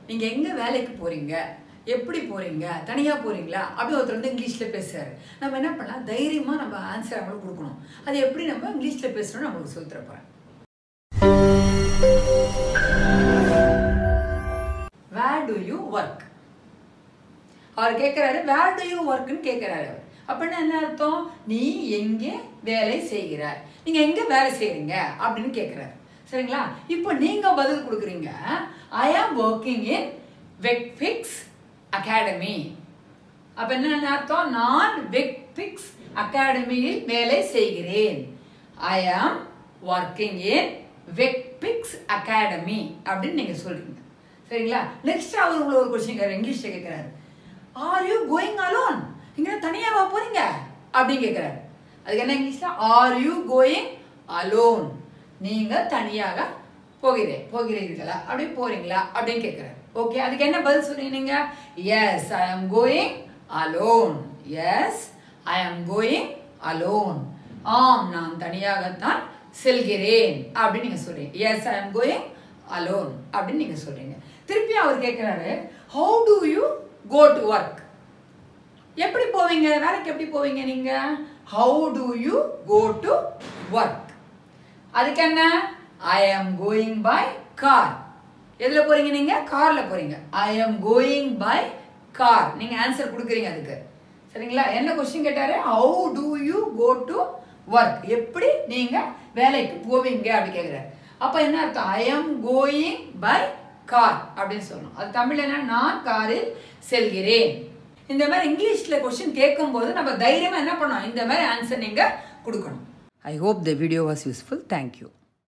நீங்க எங்க வேலைக்கு போறீங்க எப்படி போறீங்க தனியா போறீங்களா அப்படி ஒருத்தர் வந்து இங்கிலீஷ்ல பேசுறாரு நம்ம என்ன பண்ணலாம் தைரியமா நம்ம ஆன்சர் அவங்களுக்கு கொடுக்கணும் அது எப்படி நம்ம இங்கிலீஷ்ல பேசுறோம் நம்மளுக்கு சொல்லி தரப்போறேன் வேர் டு யூ ஒர்க் அவர் கேட்குறாரு வேர் டு யூ ஒர்க்குன்னு கேட்குறாரு அவர் அப்படின்னா என்ன அர்த்தம் நீ எங்கே வேலை செய்கிறாய் நீங்க எங்க வேலை செய்றீங்க அப்படின்னு கேட்குறாரு சரிங்களா இப்போ நீங்க பதில் கொடுக்குறீங்க ஐ ஆம் ஒர்க்கிங் இன் வெக்ஃபிக்ஸ் அகாடமி அப்ப என்ன அர்த்தம் நான் வெக்ஃபிக்ஸ் அகாடமியில் வேலை செய்கிறேன் ஐ ஆம் ஒர்க்கிங் இன் வெக்பிக்ஸ் அகாடமி அப்படின்னு நீங்க சொல்றீங்க சரிங்களா நெக்ஸ்ட் அவர் உங்களை ஒரு கொஸ்டின் கேட்குறாரு இங்கிலீஷ்ல கேட்குறாரு ஆர் யூ கோயிங் அலோன் நீங்க தனியாவா போறீங்க அப்படின்னு கேட்குறாரு அதுக்கு என்ன இங்கிலீஷ்ல ஆர் யூ கோயிங் அலோன் நீங்க தனியாக போகிறே போகிறீர்களா அப்படி போறீங்களா அப்படின்னு கேட்குறாரு ஓகே அதுக்கு என்ன பதில் சொல்றீங்க நீங்க yes I am going alone yes I am going alone ஆம் நான் தனியாகத்தான் செல்கிறேன் அப்படின்னு நீங்க சொல்றீங்க yes I am going alone அப்படின்னு நீங்க சொல்றீங்க திருப்பி அவர் கேட்கிறாரு how do you go to work எப்படி போவீங்க வேலைக்கு எப்படி போவீங்க நீங்க how do you go to work அதுக்கு என்ன ஐ ஆம் கோயிங் பை கார் எதுல போறீங்க நீங்க கார்ல போறீங்க I am going by car நீங்க ஆன்சர் கொடுக்குறீங்க அதுக்கு சரிங்களா என்ன கொஸ்டின் கேட்டாரு how do you go to work எப்படி நீங்க வேலைக்கு போவீங்க அப்படி கேக்குறாரு அப்ப என்ன அர்த்தம் ஐ ஆம் கோயிங் பை கார் அப்படின்னு சொல்லணும் அது தமிழ் என்ன நான் காரில் செல்கிறேன் இந்த மாதிரி இங்கிலீஷ்ல கொஸ்டின் கேட்கும்போது நம்ம தைரியமா என்ன பண்ணணும் இந்த மாதிரி ஆன்சர் நீங்க கொடுக்கணும் I hope the video was useful thank you